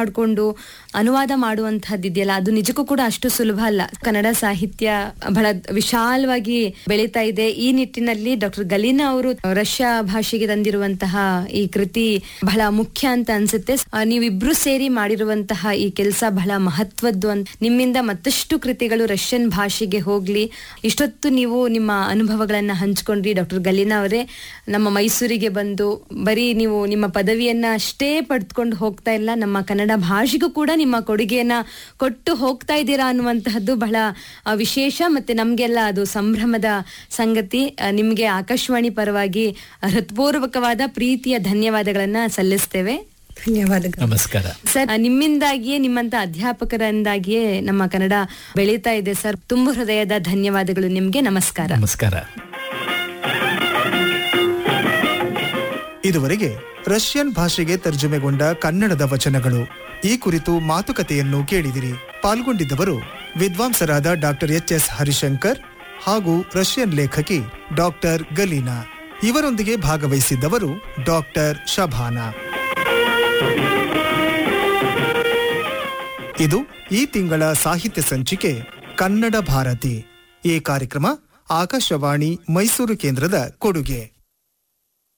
ಮಾಡ್ಕೊಂಡು ಅನುವಾದ ಮಾಡುವಂತಹದ್ದಿದೆಯಲ್ಲ ಅದು ನಿಜಕ್ಕೂ ಕೂಡ ಅಷ್ಟು ಸುಲಭ ಅಲ್ಲ ಕನ್ನಡ ಸಾಹಿತ್ಯ ಬಹಳ ವಿಶಾಲವಾಗಿ ಬೆಳೀತಾ ಇದೆ ಈ ನಿಟ್ಟಿನಲ್ಲಿ ಡಾಕ್ಟರ್ ಗಲೀನಾ ಅವರು ರಷ್ಯಾ ಭಾಷೆಗೆ ತಂದಿರುವಂತಹ ಈ ಕೃತಿ ಬಹಳ ಮುಖ್ಯ ಅಂತ ಅನ್ಸುತ್ತೆ ಆ, ನೀವಿಬ್ರು ಸೇರಿ ಮಾಡಿರುವಂತಹ ಈ ಕೆಲಸ ಬಹಳ ಮಹತ್ವದ್ದು ಅಂತ ನಿಮ್ಮಿಂದ ಮತ್ತಷ್ಟು ಕೃತಿಗಳು ರಷ್ಯನ್ ಭಾಷೆಗೆ ಹೋಗ್ಲಿ ಇಷ್ಟೊತ್ತು ನೀವು ನಿಮ್ಮ ಅನುಭವಗಳನ್ನ ಹಂಚ್ಕೊಂಡ್ರಿ ಡಾಕ್ಟರ್ ಗಲೀನಾ ಅವರೇ ನಮ್ಮ ಮೈಸೂರಿಗೆ ಬಂದು ಬರೀ ನೀವು ನಿಮ್ಮ ಪದವಿಯನ್ನ ಅಷ್ಟೇ ಪಡೆದುಕೊಂಡು ಹೋಗ್ತಾ ಇಲ್ಲ ನಮ್ಮ ಕನ್ನಡ ಭಾಷೆಗೂ ಕೂಡ ನಿಮ್ಮ ಕೊಡುಗೆಯನ್ನ ಕೊಟ್ಟು ಹೋಗ್ತಾ ಇದ್ದೀರಾ ಅನ್ನುವಂತಹದ್ದು ಬಹಳ ಆ, ವಿಶೇಷ ಮತ್ತೆ ನಮ್ಗೆಲ್ಲ ಅದು ಸಂಭ್ರಮದ ಸಂಗತಿ ಆ, ನಿಮ್ಗೆ ಆಕಾಶವಾಣಿ ಪರವಾಗಿ ಹೃತ್ಪೂರ್ವಕವಾದ ಪ್ರೀತಿಯ ಧನ್ಯವಾದಗಳನ್ನ ಸಲ್ಲಿಸ್ತೇವೆ ಧನ್ಯವಾದಗಳು ನಮಸ್ಕಾರ ಸರ್ ಆ, ನಿಮ್ಮಿಂದಾಗಿಯೇ ನಿಮ್ಮಂತ ಅಧ್ಯಾಪಕರಿಂದಾಗಿಯೇ ನಮ್ಮ ಕನ್ನಡ ಬೆಳೀತಾ ಇದೆ ಸರ್ ತುಂಬ ಹೃದಯದ ಧನ್ಯವಾದಗಳು ನಿಮ್ಗೆ ನಮಸ್ಕಾರ ನಮಸ್ಕಾರ ಇದುವರೆಗೆ ರಷ್ಯನ್ ಭಾಷೆಗೆ ತರ್ಜುಮೆಗೊಂಡ ಕನ್ನಡದ ವಚನಗಳು ಈ ಕುರಿತು ಮಾತುಕತೆಯನ್ನು ಕೇಳಿದಿರಿ ಪಾಲ್ಗೊಂಡಿದ್ದವರು ವಿದ್ವಾಂಸರಾದ ಡಾಕ್ಟರ್ ಎಚ್ ಎಸ್ ಹರಿಶಂಕರ್ ಹಾಗೂ ರಷ್ಯನ್ ಲೇಖಕಿ ಡಾಕ್ಟರ್ ಗಲೀನಾ ಇವರೊಂದಿಗೆ ಭಾಗವಹಿಸಿದ್ದವರು ಡಾಕ್ಟರ್ ಶಭಾನಾ ಇದು ಈ ತಿಂಗಳ ಸಾಹಿತ್ಯ ಸಂಚಿಕೆ ಕನ್ನಡ ಭಾರತಿ ಈ ಕಾರ್ಯಕ್ರಮ ಆಕಾಶವಾಣಿ ಮೈಸೂರು ಕೇಂದ್ರದ ಕೊಡುಗೆ